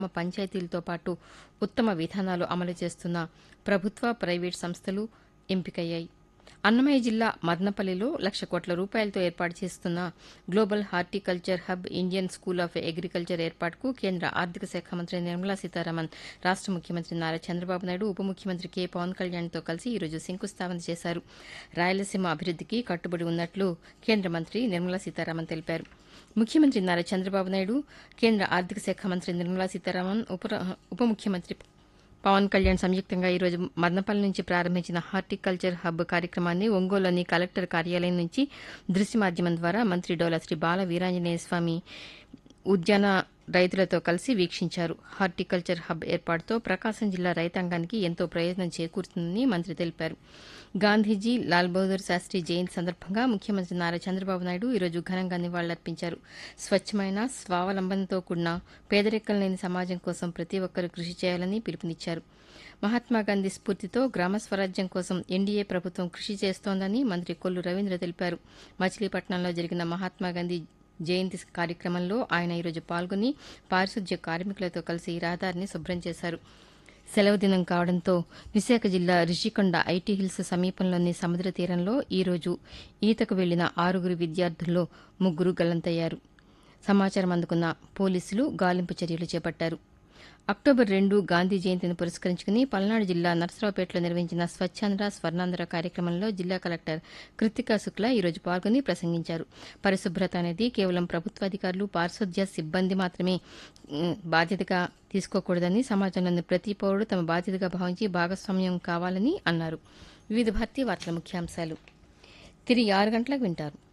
గ్రామ పంచాయతీలతో పాటు ఉత్తమ విధానాలు అమలు చేస్తున్న ప్రభుత్వ ప్రైవేటు సంస్థలు ఎంపికయ్యాయి అన్నమయ్య జిల్లా మదనపల్లిలో లక్ష కోట్ల రూపాయలతో ఏర్పాటు చేస్తున్న global horticulture hub Indian school of agriculture ఏర్పాటుకు కేంద్ర ఆర్థిక శాఖ మంత్రి నిర్మలా సీతారామన్ రాష్ట ముఖ్యమంత్రి నారా చంద్రబాబు నాయుడు ఉప ముఖ్యమంత్రి కె పవన్ కళ్యాణ్తో కలిసి ఈరోజు శంకుస్థాపన చేశారు రాయలసీమ అభివృద్దికి కట్టుబడి ఉన్నట్లు కేంద్ర మంత్రి నిర్మలా సీతారామన్ తెలిపారు ముఖ్యమంత్రి నారా చంద్రబాబు నాయుడు కేంద్ర ఆర్థిక శాఖ మంత్రి నిర్మలా సీతారామన్ ఉప ఉప ముఖ్యమంత్రి పవన్ కళ్యాణ్ సంయుక్తంగా ఈరోజు మదనపల్లి నుంచి ప్రారంభించిన హార్టికల్చర్ హబ్ కార్యక్రమాన్ని ఒంగోలులోని కలెక్టర్ కార్యాలయం నుంచి దృశ్య మాధ్యమం ద్వారా మంత్రి డోలా శ్రీ బాల వీరాంజనేయ స్వామి ఉద్యాన రైతులతో కలిసి వీక్షించారు హార్టికల్చర్ హబ్ ఏర్పాటుతో ప్రకాశం జిల్లా రైతాంగానికి ఎంతో ప్రయోజనం చేకూరుతుందని మంత్రి తెలిపారు గాంధీజీ లాల్ బహదూర్ శాస్త్రి జయంతి సందర్భంగా ముఖ్యమంత్రి నారా చంద్రబాబు నాయుడు ఈరోజు ఘనంగా నివాళులర్పించారు స్వచ్ఛమైన స్వావలంబనతో కూడిన పేదరికం లేని సమాజం కోసం ప్రతి ఒక్కరూ కృషి చేయాలని పిలుపునిచ్చారు మహాత్మాగాంధీ స్ఫూర్తితో గ్రామ స్వరాజ్యం కోసం ఎన్డీఏ ప్రభుత్వం కృషి చేస్తోందని మంత్రి కొల్లు రవీంద్ర తెలిపారు మచిలీపట్నంలో జరిగిన మహాత్మాగాంధీ జయంతి కార్యక్రమంలో ఆయన ఈరోజు పాల్గొని పారిశుద్ధ్య కార్మికులతో కలిసి రహదారిని శుభ్రం చేశారు సెలవు దినం కావడంతో విశాఖ జిల్లా రిషికొండ ఐటీ హిల్స్ సమీపంలోని సముద్ర తీరంలో ఈరోజు ఈతకు వెళ్లిన ఆరుగురు విద్యార్థుల్లో ముగ్గురు గల్లంతయ్యారు సమాచారం అందుకున్న పోలీసులు గాలింపు చర్యలు చేపట్టారు అక్టోబర్ రెండు గాంధీ జయంతిని పురస్కరించుకుని పల్నాడు జిల్లా నర్సరావుపేటలో నిర్వహించిన స్వచ్ఛాంధ్ర స్వర్ణాంధ్ర కార్యక్రమంలో జిల్లా కలెక్టర్ కృతికా శుక్లా ఈరోజు పాల్గొని ప్రసంగించారు పరిశుభ్రత అనేది కేవలం ప్రభుత్వాధికారులు పారిశుద్ధ్య సిబ్బంది మాత్రమే ఉమ్, బాధ్యతగా తీసుకోకూడదని సమాజంలోని ప్రతి పౌరుడు తమ బాధ్యతగా భావించి భాగస్వామ్యం కావాలని అన్నారు వివిధ భారతీయ వార్తల ముఖ్యాంశాలు తిరిగి ఆరు గంటలకు వింటారు